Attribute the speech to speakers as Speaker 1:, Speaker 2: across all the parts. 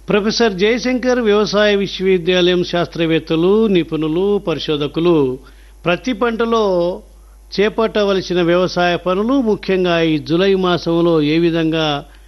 Speaker 1: professor Jayashankar వ్యవసాయ విశ్వవిద్యాలయం శాస్త్రవేత్తలు నిపుణులు పరిశోధకులు ప్రతి పంటలో చేపట్టవలసిన వ్యవసాయ పనులు ముఖ్యంగా ఈ జులై మాసంలో ఏ విధంగా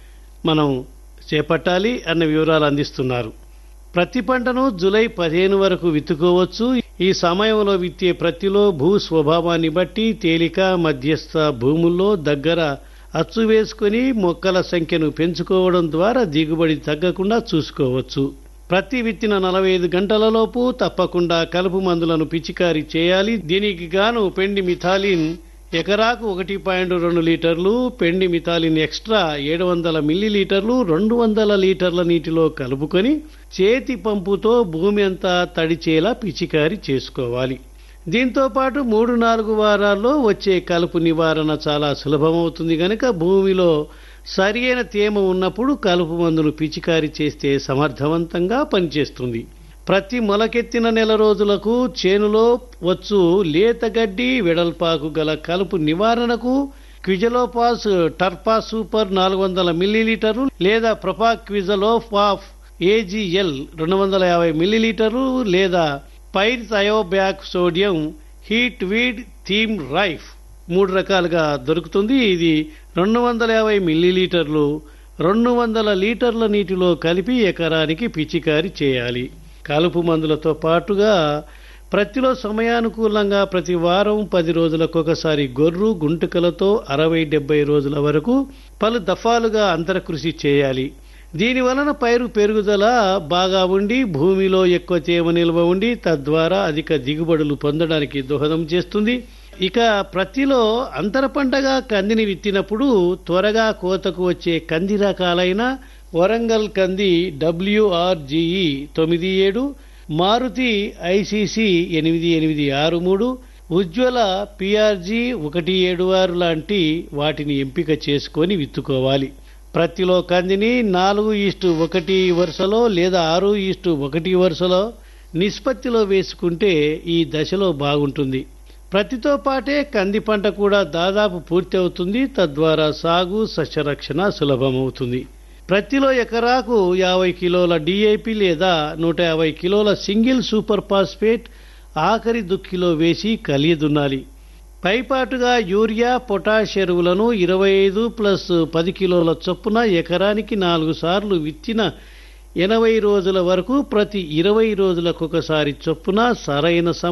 Speaker 1: మనం చేపట్టాలి అన్న వివరాలు అందిస్తున్నారు ప్రతి పంటను జులై పదిహేను వరకు విత్తుకోవచ్చు ఈ సమయంలో విత్తే ప్రత్తిలో భూ స్వభావాన్ని బట్టి తేలిక మధ్యస్థ భూముల్లో దగ్గర అచ్చు వేసుకుని మొక్కల సంఖ్యను పెంచుకోవడం ద్వారా దిగుబడి తగ్గకుండా చూసుకోవచ్చు ప్రతి విత్తిన నలభై ఐదు గంటలలోపు తప్పకుండా కలుపు మందులను పిచికారీ చేయాలి దీనికి గాను పెండి మిథాలిన్ ఎకరాకు ఒకటి పాయింట్ రెండు లీటర్లు పెండి మిథాలిన్ ఎక్స్ట్రా ఏడు వందల మిల్లీలీటర్లు రెండు వందల లీటర్ల నీటిలో కలుపుకొని చేతి పంపుతో భూమి అంతా తడిచేలా పిచికారీ చేసుకోవాలి దీంతో పాటు మూడు నాలుగు వారాల్లో వచ్చే కలుపు నివారణ చాలా సులభమవుతుంది గనుక భూమిలో సరియైన తేమ ఉన్నప్పుడు కలుపు మందును పిచికారీ చేస్తే సమర్థవంతంగా పనిచేస్తుంది ప్రతి మొలకెత్తిన నెల రోజులకు చేనులో వచ్చు లేత గడ్డి వెడల్పాకు గల కలుపు నివారణకు క్విజలోపాస్ టర్పా సూపర్ నాలుగు వందల మిల్లీలీటర్లు లేదా ప్రొపా క్విజలోఫాఫ్ ఏజీఎల్ రెండు వందల యాభై మిల్లీలీటర్లు లేదా పైర్ థయోబ్యాక్ సోడియం హీట్ వీడ్ థీమ్ రైఫ్ మూడు రకాలుగా దొరుకుతుంది ఇది రెండు వందల యాభై మిల్లీలీటర్లు రెండు వందల లీటర్ల నీటిలో కలిపి ఎకరానికి పిచికారి చేయాలి కలుపు మందులతో పాటుగా ప్రతిలో సమయానుకూలంగా ప్రతి వారం పది రోజులకొకసారి గొర్రు గుంటుకలతో అరవై డెబ్బై రోజుల వరకు పలు దఫాలుగా అంతరకృషి చేయాలి దీని వలన పైరు పెరుగుదల బాగా ఉండి భూమిలో ఎక్కువ తేమ నిల్వ ఉండి తద్వారా అధిక దిగుబడులు పొందడానికి దోహదం చేస్తుంది ఇక ప్రతిలో అంతర పంటగా కందిని విత్తినప్పుడు త్వరగా కోతకు వచ్చే కంది రకాలైన వరంగల్ కంది డబ్ల్యూఆర్జీఈ తొమ్మిది ఏడు మారుతి ఐసీసీ ఎనిమిది ఎనిమిది ఆరు మూడు ఉజ్వల పిఆర్జీ ఒకటి ఏడు ఆరు లాంటి వాటిని ఎంపిక చేసుకొని విత్తుకోవాలి ప్రతిలో కందిని నాలుగు ఈస్టు ఒకటి వరుసలో లేదా ఆరు ఈస్టు ఒకటి వరుసలో నిష్పత్తిలో వేసుకుంటే ఈ దశలో బాగుంటుంది ప్రతితో పాటే కంది పంట కూడా దాదాపు పూర్తి అవుతుంది తద్వారా సాగు సస్యరక్షణ సులభమవుతుంది ప్రతిలో ఎకరాకు యాభై కిలోల డిఏపి లేదా నూట యాభై కిలోల సింగిల్ సూపర్ ఫాస్ఫేట్ ఆఖరి దుక్కిలో వేసి కలియదున్నాలి పైపాటుగా యూరియా పొటాష్ ఎరువులను ఇరవై ఐదు ప్లస్ పది కిలోల చొప్పున ఎకరానికి నాలుగు సార్లు విత్తిన ఎనభై రోజుల వరకు ప్రతి ఇరవై రోజులకొకసారి చొప్పున సరైన